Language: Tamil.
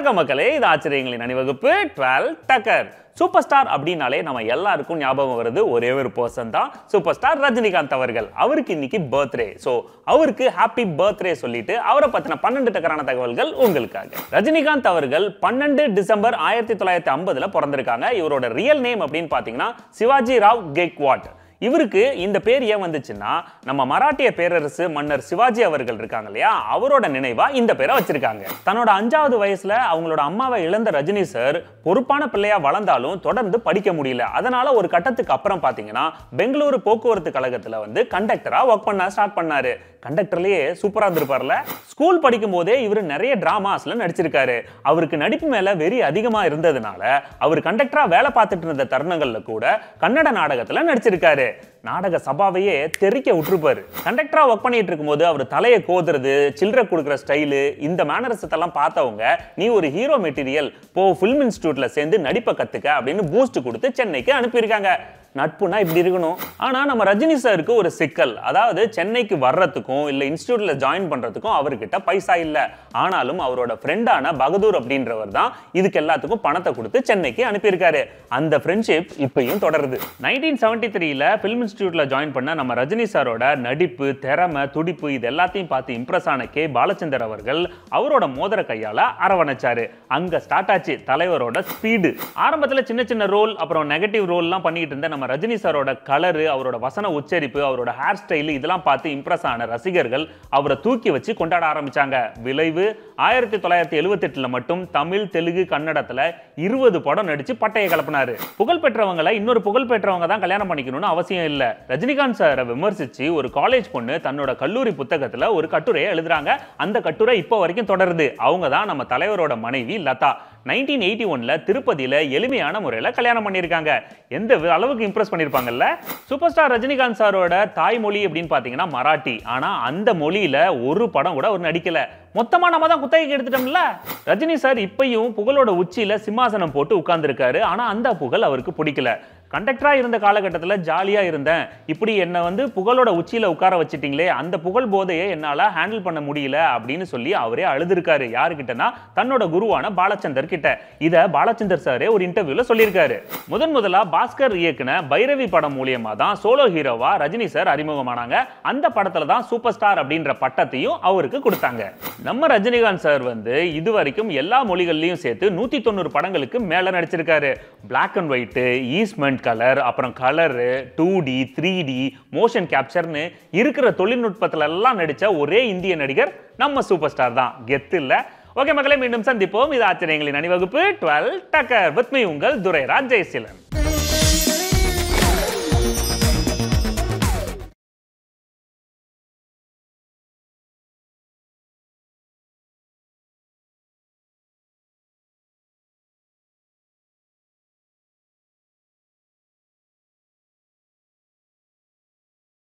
வணக்கம் மக்களே இது ஆச்சரியங்களின் அணிவகுப்பு டுவெல் டக்கர் சூப்பர் ஸ்டார் அப்படின்னாலே நம்ம எல்லாருக்கும் ஞாபகம் வருது ஒரே ஒரு பர்சன் தான் சூப்பர் ஸ்டார் ரஜினிகாந்த் அவர்கள் அவருக்கு இன்னைக்கு பர்த்டே ஸோ அவருக்கு ஹாப்பி பர்த்டே சொல்லிட்டு அவரை பத்தின பன்னெண்டு டக்கரான தகவல்கள் உங்களுக்காக ரஜினிகாந்த் அவர்கள் பன்னெண்டு டிசம்பர் ஆயிரத்தி தொள்ளாயிரத்தி ஐம்பதுல பிறந்திருக்காங்க இவரோட ரியல் நேம் அப்படின்னு பார்த்தீங்கன்னா சிவாஜி ராவ் கெக்வாட் இவருக்கு இந்த பேர் ஏன் வந்துச்சுன்னா நம்ம மராட்டிய பேரரசு மன்னர் சிவாஜி அவர்கள் இருக்காங்க இல்லையா அவரோட நினைவா இந்த பேரை வச்சிருக்காங்க தன்னோட அஞ்சாவது வயசுல அவங்களோட அம்மாவை இழந்த ரஜினி சார் பொறுப்பான பிள்ளையா வளர்ந்தாலும் தொடர்ந்து படிக்க முடியல அதனால ஒரு கட்டத்துக்கு அப்புறம் பாத்தீங்கன்னா பெங்களூரு போக்குவரத்து கழகத்துல வந்து கண்டக்டரா ஒர்க் பண்ண ஸ்டார்ட் பண்ணாரு கண்டக்டர்லயே சூப்பரா இருந்திருப்பார்ல ஸ்கூல் படிக்கும் போதே இவர் நிறைய டிராமாஸ்ல நடிச்சிருக்காரு அவருக்கு நடிப்பு மேல வெறி அதிகமா இருந்ததுனால அவர் கண்டக்டரா வேலை பார்த்துட்டு இருந்த தருணங்கள்ல கூட கன்னட நாடகத்துல நடிச்சிருக்காரு நாடக சபாவையே தெறிக்க விட்டுருப்பாரு கண்டக்டரா ஒர்க் பண்ணிட்டு இருக்கும்போது அவர் தலையை கோதுறது சில்லறை கொடுக்குற ஸ்டைலு இந்த மேனரசத்தெல்லாம் பார்த்தவங்க நீ ஒரு ஹீரோ மெட்டீரியல் போ ஃபில்ம் இன்ஸ்டியூட்ல சேர்ந்து நடிப்பை கத்துக்க அப்படின்னு பூஸ்ட் கொடுத்து சென்னைக்கு அனுப்பியிருக்காங்க நட்புனா இப்படி இருக்கணும் ஆனா நம்ம ரஜினி சாருக்கு ஒரு சிக்கல் அதாவது சென்னைக்கு வர்றதுக்கும் இல்ல இன்ஸ்டியூட்ல ஜாயின் பண்றதுக்கும் அவர்கிட்ட பைசா இல்ல ஆனாலும் அவரோட ஃப்ரெண்டான பகதூர் அப்படின்றவர் தான் இதுக்கு எல்லாத்துக்கும் பணத்தை கொடுத்து சென்னைக்கு அனுப்பியிருக்காரு அந்த ஃப்ரெண்ட்ஷிப் இப்பயும் தொடருது நைன்டீன் செவன்டி த்ரீல ஃபிலிம் இன்ஸ்டியூட்ல ஜாயின் பண்ண நம்ம ரஜினி சாரோட நடிப்பு திறமை துடிப்பு இது எல்லாத்தையும் பார்த்து இம்ப்ரெஸ் ஆன கே பாலச்சந்தர் அவர்கள் அவரோட மோதிர கையால அரவணைச்சாரு அங்க ஸ்டார்ட் ஆச்சு தலைவரோட ஸ்பீடு ஆரம்பத்துல சின்ன சின்ன ரோல் அப்புறம் நெகட்டிவ் ரோல்லாம் பண்ணிட்டு இருந்த நம்ம ரஜினி சாரோட கலரு அவரோட வசன உச்சரிப்பு அவரோட ஹேர் ஸ்டைல் இதெல்லாம் பார்த்து இம்ப்ரெஸ் ஆன ரசிகர்கள் அவரை தூக்கி வச்சு கொண்டாட ஆரம்பிச்சாங்க விளைவு ஆயிரத்தி தொள்ளாயிரத்தி எழுவத்தி எட்டுல மட்டும் தமிழ் தெலுங்கு கன்னடத்துல இருபது படம் நடிச்சு பட்டையை கலப்பினாரு புகழ் பெற்றவங்களை இன்னொரு புகழ் பெற்றவங்க தான் கல்யாணம் பண்ணிக்கணும்னு அவசியம் இல்ல ரஜினிகாந்த் சாரை விமர்சிச்சு ஒரு காலேஜ் பொண்ணு தன்னோட கல்லூரி புத்தகத்துல ஒரு கட்டுரையை எழுதுறாங்க அந்த கட்டுரை இப்போ வரைக்கும் தொடருது அவங்க தான் நம்ம தலைவரோட மனைவி லதா நைன்டீன் எயிட்டி ஒன்ல திருப்பதியில எளிமையான முறையில கல்யாணம் பண்ணியிருக்காங்க எந்த வி- அளவுக்கு இம்ப்ரெஸ் பண்ணியிருப்பாங்கல்ல சூப்பர் ஸ்டார் ரஜினிகாந்த் சாரோட தாய்மொழி அப்படின்னு பாத்தீங்கன்னா மராட்டி ஆனா அந்த மொழியில ஒரு படம் கூட அவர் நடிக்கல மொத்தமா நம்ம தான் குத்தகைக்கு எடுத்துட்டோம்ல ரஜினி சார் இப்பயும் புகழோட உச்சியில சிம்மாசனம் போட்டு உட்கார்ந்திருக்காரு ஆனா அந்த புகழ் அவருக்கு பிடிக்கல கண்டக்டரா இருந்த காலகட்டத்தில் ஜாலியா இருந்தேன் இப்படி என்னை வந்து புகழோட உச்சியில உட்கார வச்சிட்டீங்களே அந்த புகழ் போதையை என்னால ஹேண்டில் பண்ண முடியல அப்படின்னு சொல்லி அவரே அழுதுருக்காரு யாருக்கிட்டனா தன்னோட குருவான பாலச்சந்தர் கிட்ட இத பாலச்சந்தர் சாரே ஒரு இன்டர்வியூல சொல்லியிருக்காரு முதன் முதலா பாஸ்கர் இயக்குன பைரவி படம் மூலியமா தான் சோலோ ஹீரோவா ரஜினி சார் அறிமுகமானாங்க அந்த படத்துல தான் சூப்பர் ஸ்டார் அப்படின்ற பட்டத்தையும் அவருக்கு கொடுத்தாங்க நம்ம ரஜினிகாந்த் சார் வந்து இது வரைக்கும் எல்லா மொழிகள்லயும் சேர்த்து நூத்தி தொண்ணூறு படங்களுக்கு மேல நடிச்சிருக்காரு black and white Eastman colour அப்புறம் colour two D three D motion கேப்சர்னு இருக்கிற தொழில்நுட்பத்துல எல்லாம் நடிச்ச ஒரே இந்திய நடிகர் நம்ம சூப்பர் ஸ்டார் தான் கெத்து இல்ல ஓகே மக்களை மீண்டும் சந்திப்போம் இது ஆச்சரியங்களின் அணிவகுப்பு டுவெல் டக்கர் வித் மீ உங்கள் துரைராஜ் ஜெயசீலன்